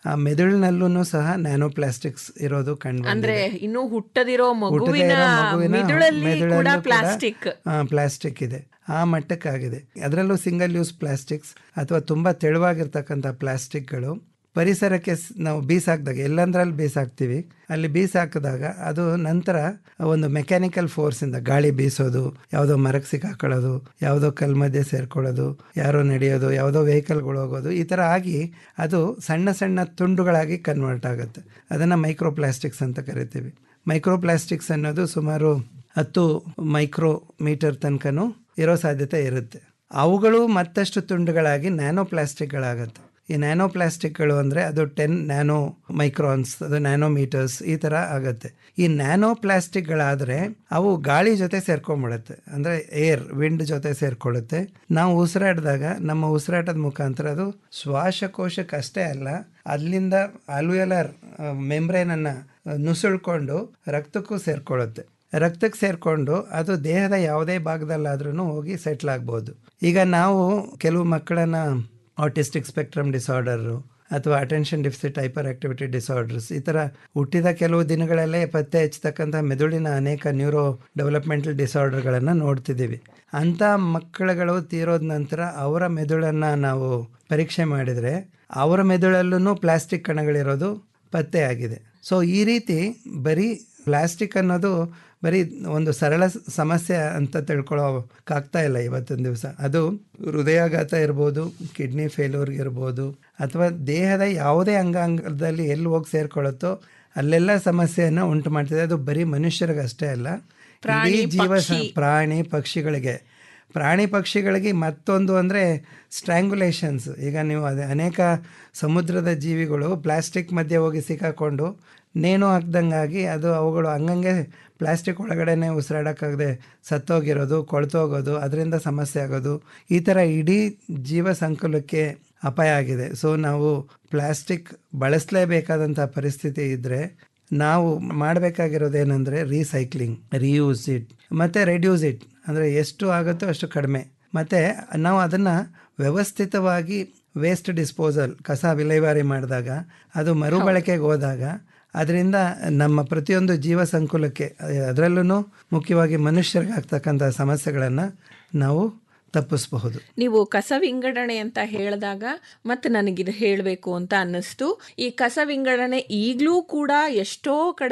ಆ ಮೆದುಳಿನಲ್ಲೂ ಸಹ nano plastics ಇರೋದು ಕಂಡು ಅಂದ್ರೆ ಇನ್ನು ಹುಟ್ಟದಿರೋ ಹುಟ್ಟದೇ ಮಗುವಿನ ಇರೋ ಮಗುವಿನ ಮಿದುಳಲ್ಲಿ ಕೂಡ ಮೆದುಳಲ್ಲೂ ಕೂಡ, ಪ್ಲಾಸ್ಟಿಕ್ ಆ, ಪ್ಲಾಸ್ಟಿಕ್ ಇದೆ ಆ ಮಟ್ಟಕ್ಕಾಗಿದೆ ಅದರಲ್ಲೂ ಸಿಂಗಲ್ ಯೂಸ್ ಪ್ಲಾಸ್ಟಿಕ್ಸ್ ಅಥವಾ ತುಂಬ ತೆಳುವಾಗಿರ್ತಕ್ಕಂಥ ಪ್ಲಾಸ್ಟಿಕ್ಗಳು ಪರಿಸರಕ್ಕೆ ಸ್- ನಾವು ಬೀಸಾಕಿದಾಗ ಎಲ್ಲಂದ್ರಲ್ಲಿ ಬೀಸಾಕ್ತೀವಿ ಅಲ್ಲಿ ಬೀಸಾಕಿದಾಗ ಅದು ನಂತರ ಒಂದು ಮೆಕ್ಯಾನಿಕಲ್ ಫೋರ್ಸಿಂದ ಗಾಳಿ ಬೀಸೋದು ಯಾವುದೋ ಮರಕ್ಕೆ ಸಿಕ್ಕಾಕೊಳ್ಳೋದು ಯಾವುದೋ ಕಲ್ ಮಧ್ಯೆ ಸೇರ್ಕೊಳ್ಳೋದು ಯಾರೋ ನಡೆಯೋದು ಯಾವುದೋ ವೆಹಿಕಲ್ಗಳು ಹೋಗೋದು ಈ ಥರ ಆಗಿ ಅದು ಸಣ್ಣ ಸಣ್ಣ ತುಂಡುಗಳಾಗಿ ಕನ್ವರ್ಟ್ ಆಗುತ್ತೆ ಅದನ್ನು ಮೈಕ್ರೋ ಪ್ಲಾಸ್ಟಿಕ್ಸ್ ಅಂತ ಕರಿತೀವಿ ಮೈಕ್ರೋ ಪ್ಲಾಸ್ಟಿಕ್ಸ್ ಅನ್ನೋದು ಸುಮಾರು ಹತ್ತು ಮೈಕ್ರೋ ಮೀಟರ್ ತನಕನೂ ಇರೋ ಸಾಧ್ಯತೆ ಇರುತ್ತೆ ಅವುಗಳು ಮತ್ತಷ್ಟು ತುಂಡುಗಳಾಗಿ ನ್ಯಾನೋ ಪ್ಲಾಸ್ಟಿಕ್ಗಳಾಗತ್ತೆ ಈ ನ್ಯಾನೋ ಪ್ಲಾಸ್ಟಿಕ್ಗಳು ಅಂದರೆ ಅದು ಟೆನ್ ನ್ಯಾನೋ ಮೈಕ್ರಾನ್ಸ್ ಅದು ನ್ಯಾನೋ ಮೀಟರ್ಸ್ ಈ ಥರ ಆಗುತ್ತೆ ಈ ನ್ಯಾನೋ ಪ್ಲಾಸ್ಟಿಕ್ಗಳಾದರೆ ಅವು ಗಾಳಿ ಜೊತೆ ಸೇರ್ಕೊಂಡ್ಬಿಡುತ್ತೆ ಅಂದರೆ ಏರ್ ವಿಂಡ್ ಜೊತೆ ಸೇರ್ಕೊಳ್ಳುತ್ತೆ ನಾವು ಉಸಿರಾಡಿದಾಗ ನಮ್ಮ ಉಸಿರಾಟದ ಮುಖಾಂತರ ಅದು ಶ್ವಾಸಕೋಶಕ್ಕೆ ಅಷ್ಟೇ ಅಲ್ಲ ಅಲ್ಲಿಂದ ಅಲ್ವಿಯಲರ್ ಮೆಂಬ್ರೇನನ್ನು ನುಸುಳ್ಕೊಂಡು ರಕ್ತಕ್ಕೂ ಸೇರ್ಕೊಳ್ಳುತ್ತೆ ರಕ್ತಕ್ಕೆ ಸೇರಿಕೊಂಡು ಅದು ದೇಹದ ಯಾವುದೇ ಭಾಗದಲ್ಲಾದ್ರೂ ಹೋಗಿ ಸೆಟ್ಲ್ ಆಗ್ಬೋದು ಈಗ ನಾವು ಕೆಲವು ಮಕ್ಕಳನ್ನ ಆಟಿಸ್ಟಿಕ್ ಸ್ಪೆಕ್ಟ್ರಮ್ ಡಿಸಾರ್ಡರು ಅಥವಾ attention deficit hyperactivity disorders ಈ ಥರ ಹುಟ್ಟಿದ ಕೆಲವು ದಿನಗಳಲ್ಲೇ ಪತ್ತೆ ಹಚ್ಚತಕ್ಕಂಥ ಮೆದುಳಿನ ಅನೇಕ ನ್ಯೂರೋ ಡೆವಲಪ್ಮೆಂಟಲ್ ಡಿಸಾರ್ಡರ್ಗಳನ್ನು ನೋಡ್ತಿದ್ದೀವಿ ಅಂಥ ಮಕ್ಕಳುಗಳು ತೀರೋದ ನಂತರ ಅವರ ಮೆದುಳನ್ನು ನಾವು ಪರೀಕ್ಷೆ ಮಾಡಿದರೆ ಅವರ ಮೆದುಳಲ್ಲೂ ಪ್ಲಾಸ್ಟಿಕ್ ಕಣಗಳಿರೋದು ಪತ್ತೆ ಆಗಿದೆ ಸೊ ಈ ರೀತಿ ಬರೀ ಪ್ಲಾಸ್ಟಿಕ್ ಅನ್ನೋದು ಬರೀ ಒಂದು ಸರಳ ಸ- ಸಮಸ್ಯೆ ಅಂತ ತಿಳ್ಕೊಳ್ಳೋಕ್ಕಾಗ್ತಾ ಇಲ್ಲ ಇವತ್ತಿನ ದಿವಸ ಅದು ಹೃದಯಾಘಾತ ಇರ್ಬೋದು ಕಿಡ್ನಿ ಫೇಲ್ಯೂರ್ ಇರ್ಬೋದು ಅಥವಾ ದೇಹದ ಯಾವುದೇ ಅಂಗಾಂಗದಲ್ಲಿ ಎಲ್ಲಿ ಹೋಗಿ ಸೇರ್ಕೊಳ್ಳುತ್ತೋ ಅಲ್ಲೆಲ್ಲ ಸಮಸ್ಯೆಯನ್ನು ಉಂಟು ಮಾಡ್ತಿದೆ ಅದು ಬರೀ ಮನುಷ್ಯರಿಗಷ್ಟೇ ಅಲ್ಲ ಇಡೀ ಜೀವ ಸ- ಪ್ರಾಣಿ ಪಕ್ಷಿಗಳಿಗೆ ಪ್ರಾಣಿ ಪಕ್ಷಿಗಳಿಗೆ ಮತ್ತೊಂದು ಅಂದರೆ ಸ್ಟ್ರ್ಯಾಂಗುಲೇಷನ್ಸ್ ಈಗ ನೀವು ಅದೇ ಅನೇಕ ಸಮುದ್ರದ ಜೀವಿಗಳು ಪ್ಲಾಸ್ಟಿಕ್ ಮಧ್ಯೆ ಹೋಗಿ ಸಿಕ್ಕಾಕೊಂಡು ನೇಣು ಹಾಕ್ದಂಗಾಗಿ ಅದು ಅವುಗಳು ಹಂಗಂಗೆ ಪ್ಲಾಸ್ಟಿಕ್ ಒಳಗಡೆನೆ ಉಸಿರಾಡೋಕ್ಕಾಗದೆ ಸತ್ತೋಗಿರೋದು ಕೊಳ್ತೋಗೋದು ಅದರಿಂದ ಸಮಸ್ಯೆ ಆಗೋದು ಈ ಥರ ಇಡೀ ಜೀವ ಸಂಕುಲಕ್ಕೆ ಅಪಾಯ ಆಗಿದೆ ಸೊ ನಾವು ಪ್ಲಾಸ್ಟಿಕ್ ಬಳಸಲೇಬೇಕಾದಂಥ ಪರಿಸ್ಥಿತಿ ಇದ್ದರೆ ನಾವು ಮಾಡಬೇಕಾಗಿರೋದೇನೆಂದರೆ ರೀಸೈಕ್ಲಿಂಗ್ ರೀಯೂಸ್ ಇಟ್ ಮತ್ತು ರೆಡ್ಯೂಸ್ ಇಟ್ ಅಂದರೆ ಎಷ್ಟು ಆಗುತ್ತೋ ಅಷ್ಟು ಕಡಿಮೆ ಮತ್ತು ನಾವು ಅದನ್ನು ವ್ಯವಸ್ಥಿತವಾಗಿ ವೇಸ್ಟ್ ಡಿಸ್ಪೋಸಲ್ ಕಸ ವಿಲೇವಾರಿ ಮಾಡಿದಾಗ ಅದು ಮರುಬಳಕೆಗೆ ಹೋದಾಗ ಅದರಿಂದ ನಮ್ಮ ಪ್ರತಿಯೊಂದು ಜೀವ ಸಂಕುಲಕ್ಕೆ ಅದರಲ್ಲೂ ಮುಖ್ಯವಾಗಿ ಮನುಷ್ಯರಿಗೆ ಆಗ್ತಕ್ಕಂಥ ಸಮಸ್ಯೆಗಳನ್ನು ನಾವು ತಪ್ಪಿಸಬಹುದು ನೀವು ಕಸ ವಿಂಗಡಣೆ ಅಂತ ಹೇಳಿದಾಗ ಮತ್ತೆ ನನಗಿದು ಹೇಳಬೇಕು ಅಂತ ಅನ್ನಿಸ್ತು ಈ ಕಸ ವಿಂಗಡಣೆ ಈಗಲೂ ಕೂಡ ಎಷ್ಟೋ ಕಡೆ